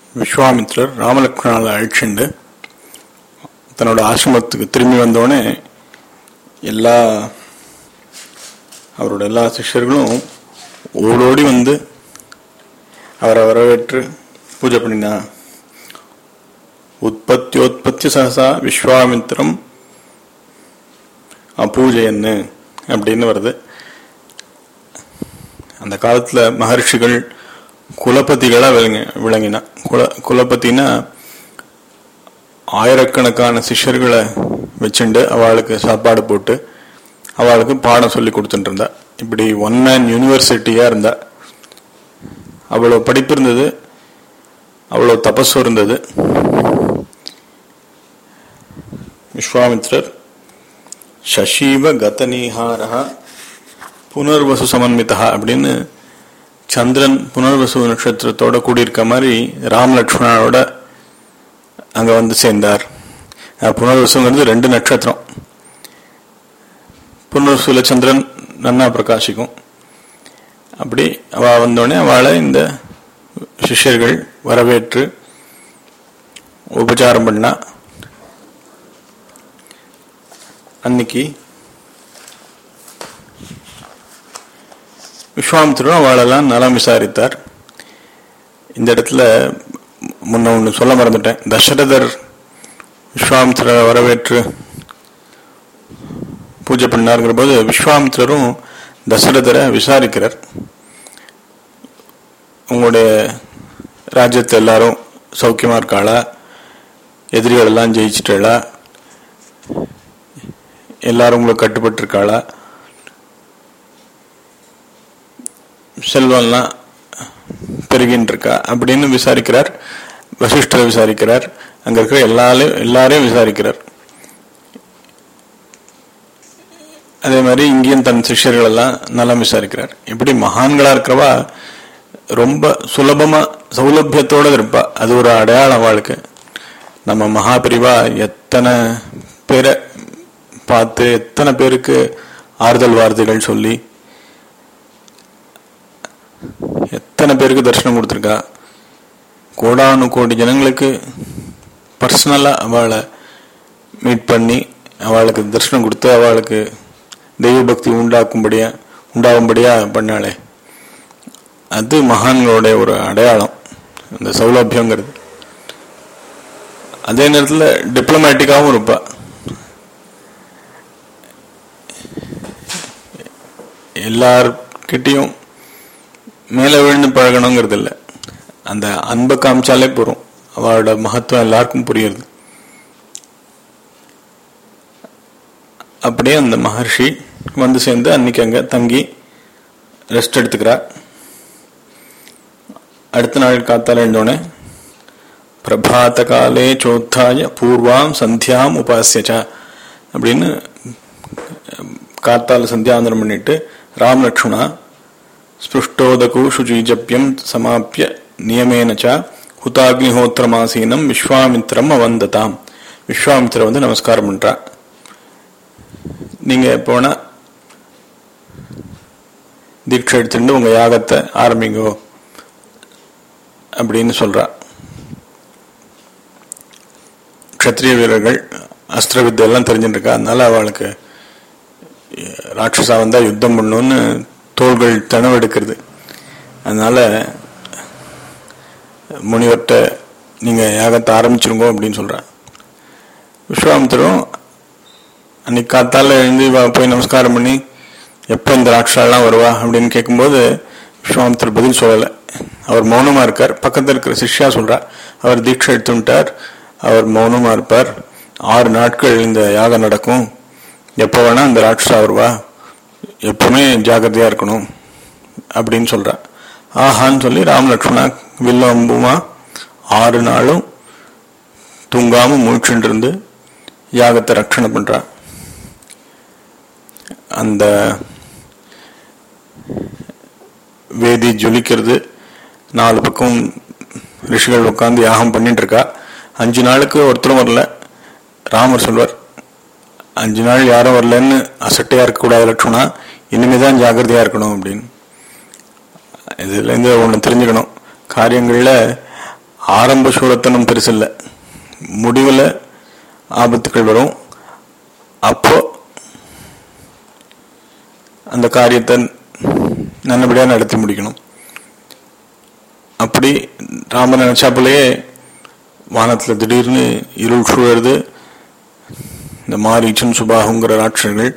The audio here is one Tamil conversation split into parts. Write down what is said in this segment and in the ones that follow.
விஸ்வாமித்ரர் ராமலக்ஷ்மணால அழிச்சுண்டு தன்னோட ஆசிரமத்துக்கு திரும்பி வந்தோடனே எல்லா அவரோட எல்லா சிஷ்யர்களும் ஓடோடி வந்து அவரை வரவேற்று பூஜை பண்ணினா உற்பத்தியோத்பத்தி சகசா விஸ்வாமித்திரம் அபூஜையன்னு அப்படின்னு வருது அந்த காலத்துல மகர்ஷிகள் குலபதிகளா விளங்க விளங்கினா குல குலபதினா ஆயிரக்கணக்கான சிஷ்யர்களை வச்சுண்டு அவளுக்கு சாப்பாடு போட்டு அவளுக்கு பாடம் சொல்லி கொடுத்துட்டு இருந்தா இப்படி ஒன் மேன் யூனிவர்சிட்டியா இருந்தா அவ்வளவு படிப்பு இருந்தது அவ்வளவு தபசு இருந்தது விஸ்வாமித்ரர் சசீவ கதநீஹாரா புனர்வசு சமன்விதா அப்படின்னு சந்திரன் புனர்வசு நட்சத்திரத்தோட கூடியிருக்க மாதிரி ராம் லக்ஷ்மணனோட அங்க வந்து சேர்ந்தார் புனர்வசுங்கிறது ரெண்டு நட்சத்திரம் புனர்வசுல சந்திரன் நன்னா பிரகாசிக்கும் அப்படி அவ வந்தோடனே அவளை இந்த சிஷ்யர்கள் வரவேற்று உபச்சாரம் பண்ணா அன்னைக்கு விஸ்வாமித்திரரும் அவளெல்லாம் நலம் விசாரித்தார் இந்த இடத்துல முன்ன ஒன்று சொல்ல மறந்துட்டேன் தசரதர் விஸ்வாமித்திரரை வரவேற்று பூஜை பண்ணாருங்கிற போது விஸ்வாமித்திரரும் தசரதரை விசாரிக்கிறார் உங்களுடைய ராஜ்யத்தை எல்லாரும் சௌக்கியமா இருக்காளா எதிரிகள் எல்லாம் ஜெயிச்சிட்டாளா எல்லாரும் உங்களுக்கு கட்டுப்பட்டு இருக்காளா செல்வம்லாம் பெருகின்னு இருக்கா அப்படின்னு விசாரிக்கிறார் வசிஷ்டரை விசாரிக்கிறார் அங்க இருக்கிற எல்லாரையும் எல்லாரையும் விசாரிக்கிறார் அதே மாதிரி இங்கேயும் தன் சிஷ்யர்கள் எல்லாம் நலம் விசாரிக்கிறார் இப்படி மகான்களா இருக்கிறவா ரொம்ப சுலபமா சௌலபியத்தோட இருப்பா அது ஒரு அடையாளம் அவளுக்கு நம்ம மகாபிரிவா எத்தனை பேரை பார்த்து எத்தனை பேருக்கு ஆறுதல் வார்த்தைகள் சொல்லி எத்தனை பேருக்கு தரிசனம் கொடுத்துருக்கா கோடானு கோடி ஜனங்களுக்கு பர்சனலா அவளை மீட் பண்ணி அவளுக்கு தரிசனம் கொடுத்து அவளுக்கு தெய்வ பக்தி உண்டாக்கும்படியா உண்டாகும்படியா பண்ணாளே அது மகான்களுடைய ஒரு அடையாளம் அந்த சௌலபியங்கிறது அதே நேரத்தில் டிப்ளமேட்டிக்காகவும் இருப்பா எல்லார்கிட்டையும் மேலே விழுந்து பழகணுங்கிறது இல்லை அந்த அன்பை காமிச்சாலே போறோம் அவளோட மகத்துவம் எல்லாருக்கும் புரியுது அப்படியே அந்த மகர்ஷி வந்து சேர்ந்து அன்னைக்கு அங்க தங்கி ரெஸ்ட் எடுத்துக்கிறா அடுத்த நாள் காத்தால எழுந்தோடனே பிரபாத காலே சோத்தாய பூர்வாம் சந்தியாம் உபாசியச்சா அப்படின்னு காத்தால சந்தியாவந்தனம் பண்ணிட்டு ராம் லக்ஷ்மணா ஸ்பிருஷ்டோதகு சுஜீஜப்யம் சமாப்பிய நியமேன ச ஹுதாக்னிஹோத்திரமாசீனம் விஸ்வாமித்திரம் அவந்ததாம் விஸ்வாமித்திர வந்து நமஸ்காரம் பண்றா நீங்க போனா தீட்சை எடுத்துட்டு உங்க யாகத்தை ஆரம்பிங்கோ அப்படின்னு சொல்றா க்ஷத்ரிய வீரர்கள் அஸ்திர வித்தையெல்லாம் தெரிஞ்சுட்டு இருக்கா அதனால அவளுக்கு ராட்சசா வந்தா யுத்தம் பண்ணணும்னு தோள்கள் தனவெடுக்கிறது அதனால முனிவர்கிட்ட நீங்க யாகத்தை ஆரம்பிச்சிருங்க அப்படின்னு சொல்ற விஸ்வாமித்திரம் அன்னைக்கு காத்தால எழுந்து போய் நமஸ்காரம் பண்ணி எப்போ இந்த ராட்சாலாம் வருவா அப்படின்னு கேட்கும்போது விஸ்வாமித்திரர் பதில் சொல்லலை அவர் மௌனமா இருக்கார் பக்கத்தில் இருக்கிற சிஷ்யா சொல்றா அவர் தீட்சை எடுத்துட்டார் அவர் மௌனமா இருப்பார் ஆறு நாட்கள் இந்த யாகம் நடக்கும் எப்போ வேணா இந்த ராட்சசா வருவா எப்பவுமே ஜாக்கிரதையா இருக்கணும் அப்படின்னு சொல்றா ஆஹான்னு சொல்லி ராம் லக்ஷ்மணா வில்ல அம்புமா ஆறு நாளும் தூங்காம முழிச்சுட்டு இருந்து யாகத்தை ரட்சணை பண்றா அந்த வேதி ஜொலிக்கிறது நாலு பக்கம் ரிஷிகள் உட்காந்து யாகம் பண்ணிட்டு இருக்கா அஞ்சு நாளுக்கு ஒருத்தரும் வரல ராமர் சொல்வார் அஞ்சு நாள் யாரும் வரலன்னு அசட்டையா இருக்கக்கூடாது லட்சுமணா இனிமேதான் ஜாகிரதையா இருக்கணும் அப்படின்னு இதுல இருந்து ஒண்ணு தெரிஞ்சுக்கணும் காரியங்கள்ல ஆரம்ப சூரத்தனம் பெருசில்லை முடிவில் ஆபத்துக்கள் வரும் அப்போ அந்த காரியத்தை நல்லபடியாக நடத்தி முடிக்கணும் அப்படி ராமன் நினைச்சாப்புலயே வானத்தில் திடீர்னு இருள் சூழறது இந்த மாரீச்சன் சுபாகுங்கிற ராட்சர்கள்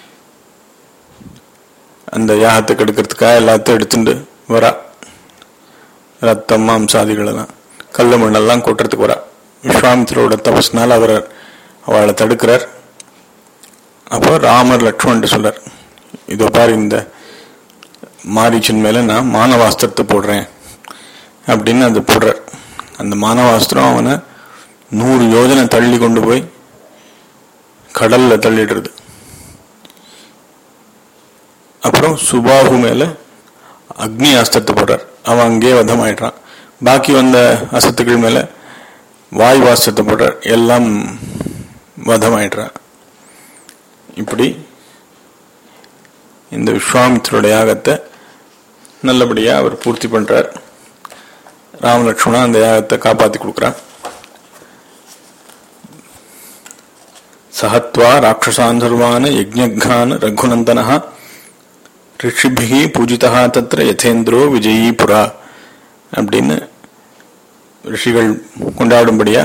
அந்த யாகத்தை கெடுக்கிறதுக்காக எல்லாத்தையும் எடுத்துட்டு வரா ரத்தம் மாம்சாதிகள் எல்லாம் கல்லு மண்ணெல்லாம் கொட்டுறதுக்கு வரா விஸ்வாமித்திரோட தபஸ்னால அவர் அவளை தடுக்கிறார் அப்போ ராமர் லக்ஷ்மணன் சொல்றார் இதோ பாரு இந்த மாரீச்சன் மேல நான் மானவாஸ்திரத்தை போடுறேன் அப்படின்னு அது போடுறார் அந்த மானவாஸ்திரம் அவனை நூறு யோஜனை தள்ளி கொண்டு போய் கடல்ல தள்ளிடுறது அப்புறம் சுபாகு மேல அக்னி அஸ்திரத்தை போடுறார் அவன் அங்கேயே வதமாயிடுறான் பாக்கி வந்த அசத்துக்கள் மேல வாயு வாஸ்திரத்தை போடுறார் எல்லாம் வதமாயிடுறான் இப்படி இந்த விஸ்வாமித்தருடைய யாகத்தை நல்லபடியா அவர் பூர்த்தி பண்றார் ராமலட்சுமணன் அந்த யாகத்தை காப்பாத்தி கொடுக்கிறான் சஹத்வா ராட்சசான் சர்வான யஜ்ஞான ரகுநந்தன ரிஷிபிகி பூஜிதா தத்திர யதேந்திரோ விஜயி புரா அப்படின்னு ரிஷிகள் கொண்டாடும்படியா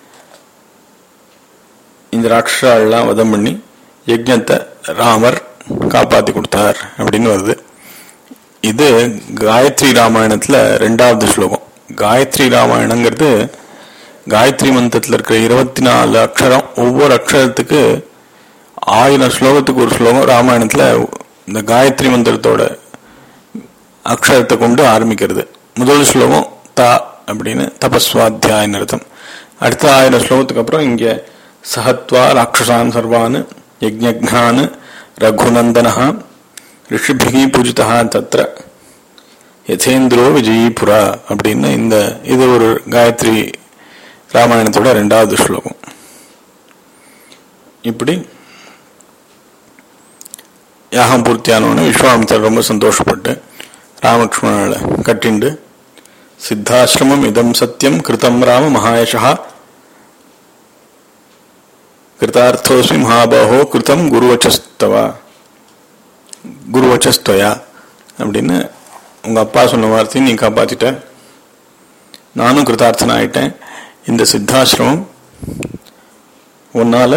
இந்த ராட்சசாலாம் வதம் பண்ணி யஜ்ஞத்தை ராமர் காப்பாத்தி கொடுத்தார் அப்படின்னு வருது இது காயத்ரி ராமாயணத்துல ரெண்டாவது ஸ்லோகம் காயத்ரி ராமாயணங்கிறது காயத்ரி மந்திரத்தில் இருக்கிற இருபத்தி நாலு அக்ஷரம் ஒவ்வொரு அக்ஷரத்துக்கு ஆயிரம் ஸ்லோகத்துக்கு ஒரு ஸ்லோகம் ராமாயணத்துல இந்த காயத்ரி மந்திரத்தோட அக்ஷரத்தை கொண்டு ஆரம்பிக்கிறது முதல் ஸ்லோகம் தா அப்படின்னு தபஸ்வாத்தியாயன் அர்த்தம் அடுத்த ஆயிரம் ஸ்லோகத்துக்கு அப்புறம் இங்க சஹத்வா ராட்சசான் சர்வான் யஜ்ஞான் ரகுநந்தனா ரிஷிபிகி பூஜிதா தத்ர யதேந்திரோ விஜயீபுரா அப்படின்னு இந்த இது ஒரு காயத்ரி ராமாயணத்தோட ரெண்டாவது ஸ்லோகம் இப்படி யாகம் பூர்த்தியானவனு விஸ்வாமித்தர் ரொம்ப சந்தோஷப்பட்டு ராமலக்ஷ்மணனை கட்டிண்டு சித்தாசிரமம் இதம் சத்தியம் கிருதம் ராம மகாயஷா கிருதார்த்தோஸ்மி மகாபாஹோ கிருதம் குருவச்சஸ்தவா குருவச்சஸ்துவயா அப்படின்னு உங்க அப்பா சொன்ன வார்த்தையும் நீ காப்பாத்திட்ட நானும் கிருதார்த்தன் ஆயிட்டேன் இந்த சித்தாசிரமம் உன்னால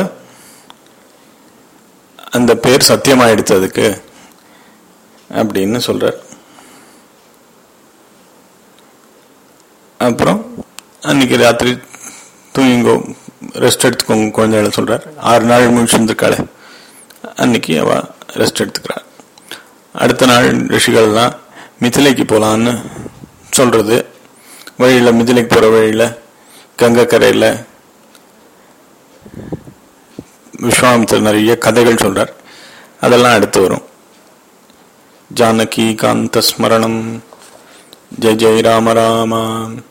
அந்த பேர் சத்தியமாயிடுச்சு அதுக்கு அப்படின்னு சொல்றார் அப்புறம் அன்னைக்கு ராத்திரி தூங்கிங்கோ ரெஸ்ட் எடுத்துக்கோங்க குழந்தைகளை சொல்றார் ஆறு நாள் முடிச்சிருந்துருக்காளே அன்னைக்கு அவ ரெஸ்ட் எடுத்துக்கிறார் அடுத்த நாள் ரிஷிகள்லாம் மிதிலைக்கு போலான்னு சொல்றது வழியில மிதிலைக்கு போற வழியில கங்கை கரையில விஸ்வாமித்தர் நிறைய கதைகள் சொல்றார் அதெல்லாம் அடுத்து வரும் ஜானகி காந்த ஸ்மரணம் ஜெய் ஜெய் ராம ராமா